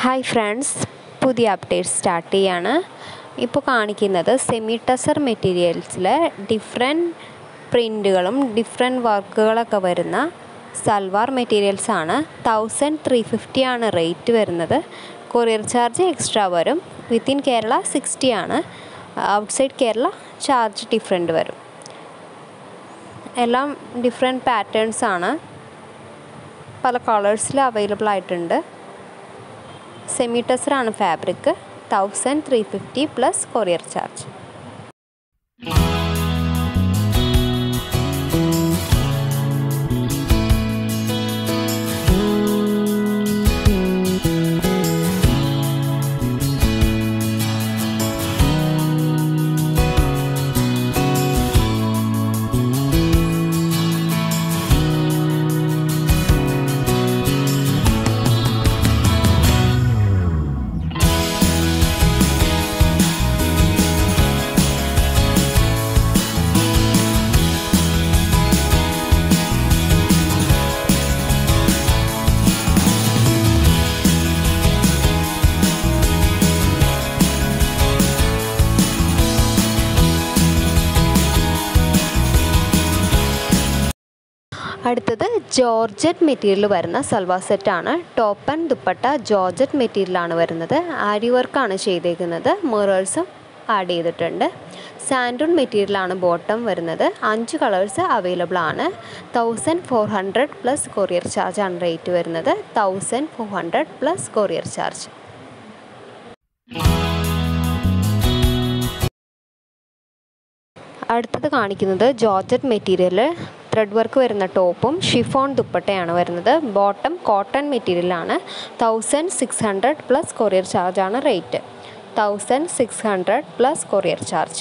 hi friends പുതിയ update start ചെയ്യാണ് ഇപ്പോൾ കാണിക്കുന്നത് സെമി ടസർ മെറ്റീരിയൽസിൽ ഡിഫറെൻറ്റ് പ്രിൻറ്റുകളും ഡിഫറെൻറ്റ് വർക്കുകളൊക്കെ വരുന്ന സൽവാർ മെറ്റീരിയൽസ് ആണ് തൗസൻഡ് ത്രീ ഫിഫ്റ്റി ആണ് റേറ്റ് വരുന്നത് കൊറിയർ ചാർജ് എക്സ്ട്രാ വരും വിത്തിൻ കേരള സിക്സ്റ്റി ആണ് ഔട്ട്സൈഡ് കേരള ചാർജ് ഡിഫറെൻറ്റ് വരും എല്ലാം ഡിഫറെൻറ്റ് പാറ്റേൺസ് ആണ് പല കളേഴ്സിൽ അവൈലബിൾ ആയിട്ടുണ്ട് സെമി ടെസറാണ് fabric thousand three fifty plus courier charge അടുത്തത് ജോർജറ്റ് മെറ്റീരിയൽ വരുന്ന സൽവാർ സെറ്റാണ് ടോപ്പ് ആൻഡ് ദുപ്പട്ട ജോർജറ്റ് മെറ്റീരിയലാണ് വരുന്നത് ആരി വർക്കാണ് ചെയ്തേക്കുന്നത് മിറേഴ്സും ആഡ് ചെയ്തിട്ടുണ്ട് സാൻഡൂൺ മെറ്റീരിയലാണ് ബോട്ടം വരുന്നത് അഞ്ച് കളേഴ്സ് അവൈലബിൾ ആണ് thousand four hundred plus courier charge ആണ് റേറ്റ് വരുന്നത് thousand four hundred plus courier charge അടുത്തത് കാണിക്കുന്നത് ജോർജറ്റ് മെറ്റീരിയൽ ത്രെഡ് വർക്ക് വരുന്ന ടോപ്പും ഷിഫോൺ ദുപ്പട്ടയാണ് വരുന്നത് ബോട്ടം കോട്ടൺ മെറ്റീരിയലാണ് thousand six hundred plus courier ചാർജാണ് rate thousand six hundred plus courier charge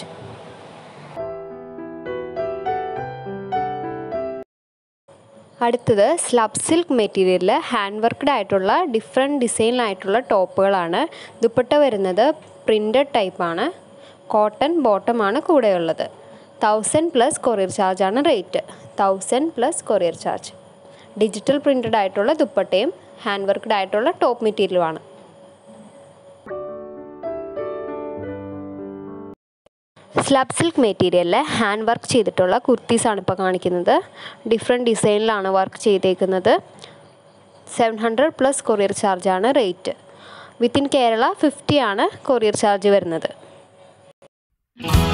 അടുത്തത് സ്ലബ് സിൽക്ക് മെറ്റീരിയലിൽ ഹാൻഡ് വർക്ക്ഡ് ആയിട്ടുള്ള ഡിഫറെൻറ്റ് ഡിസൈനിലായിട്ടുള്ള ടോപ്പുകളാണ് ദുപ്പട്ട വരുന്നത് പ്രിൻറ്റഡ് ടൈപ്പാണ് കോട്ടൺ ബോട്ടമാണ് കൂടെയുള്ളത് തൗസൻഡ് പ്ലസ് കൊറിയർ ചാർജാണ് rate thousand plus courier charge digital printed ആയിട്ടുള്ള ദുപ്പട്ടയും ഹാൻഡ് വർക്ക്ഡ് ആയിട്ടുള്ള ടോപ്പ് മെറ്റീരിയലുമാണ് സ്ലബ് സിൽക്ക് മെറ്റീരിയലിൽ ഹാൻഡ് വർക്ക് ചെയ്തിട്ടുള്ള കുർത്തീസാണ് ഇപ്പോൾ കാണിക്കുന്നത് ഡിഫറെൻറ്റ് ഡിസൈനിലാണ് വർക്ക് ചെയ്തേക്കുന്നത് സെവൻ ഹൺഡ്രഡ് പ്ലസ് കൊറിയർ ചാർജാണ് റേറ്റ് വിത്തിൻ കേരള ഫിഫ്റ്റി ആണ് കൊറിയർ ചാർജ് വരുന്നത്